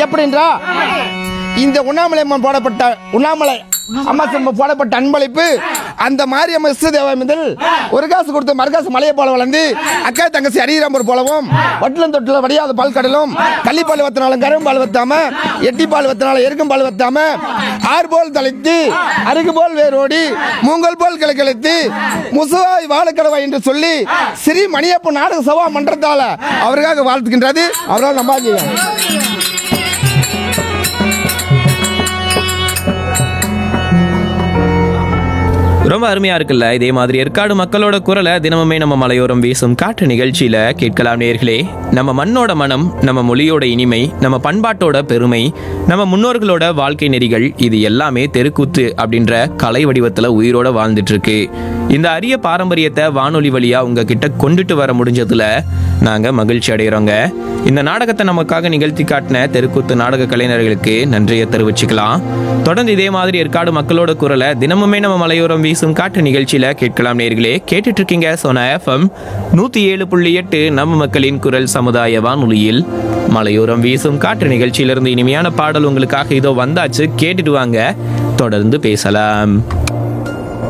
எப்படின்றா இந்த உண்ணாமலை அம்மன் போடப்பட்ட உண்ணாமலை அம்மா சிம்மம் போடப்பட்ட அன்பளிப்பு அந்த மாரியம்மன் இஷ்ட தேவாமிதில் ஒரு காசு கொடுத்து மறுகாசு மலையை போல வளர்ந்து அக்கா தங்கச்சி அரியராம்பூர் போலவும் வட்டிலும் தொட்டில வடியாத பால் கடலும் கள்ளிப்பால் வத்தினாலும் கரும் பால் வத்தாம எட்டி பால் வத்தினாலும் எருக்கும் பால் வத்தாம ஆறு போல் தலைத்து அருகு போல் வேரோடி மூங்கல் போல் கிளக்கிழத்து முசுவாய் வாழக்கடவாய் என்று சொல்லி ஸ்ரீ மணியப்ப நாடக சபா மன்றத்தால அவருக்காக வாழ்த்துக்கின்றது அவரால் நம்பாதீங்க ரொம்ப அருமையா இருக்குல்ல இதே மாதிரி ஏற்காடு மக்களோட குரலை தினமுமே நம்ம மலையோரம் வீசும் காற்று நிகழ்ச்சியில கேட்கலாம் நேர்களே நம்ம மண்ணோட மனம் நம்ம மொழியோட இனிமை நம்ம பண்பாட்டோட பெருமை நம்ம முன்னோர்களோட வாழ்க்கை நெறிகள் இது எல்லாமே தெருக்கூத்து அப்படின்ற கலை வடிவத்துல உயிரோட வாழ்ந்துட்டு இருக்கு இந்த அரிய பாரம்பரியத்தை வானொலி வழியா உங்ககிட்ட கொண்டுட்டு வர முடிஞ்சதுல நாங்க மகிழ்ச்சி அடைகிறோங்க இந்த நாடகத்தை நமக்காக நிகழ்த்தி காட்டின தெருக்கூத்து நாடக கலைஞர்களுக்கு நன்றியை தெரிவிச்சுக்கலாம் தொடர்ந்து இதே மாதிரி ஏற்காடு மக்களோட குரலை தினமுமே நம்ம மலையோரம் வீசும் காட்டு நிகழ்ச்சியில கேட்கலாம் நேர்களே கேட்டுட்டு இருக்கீங்க சோனா எஃப்எம் நூத்தி ஏழு புள்ளி எட்டு நம்ம மக்களின் குரல் சமுதாய வானொலியில் மலையோரம் வீசும் காட்டு நிகழ்ச்சியிலிருந்து இனிமையான பாடல் உங்களுக்காக இதோ வந்தாச்சு கேட்டுட்டு வாங்க தொடர்ந்து பேசலாம்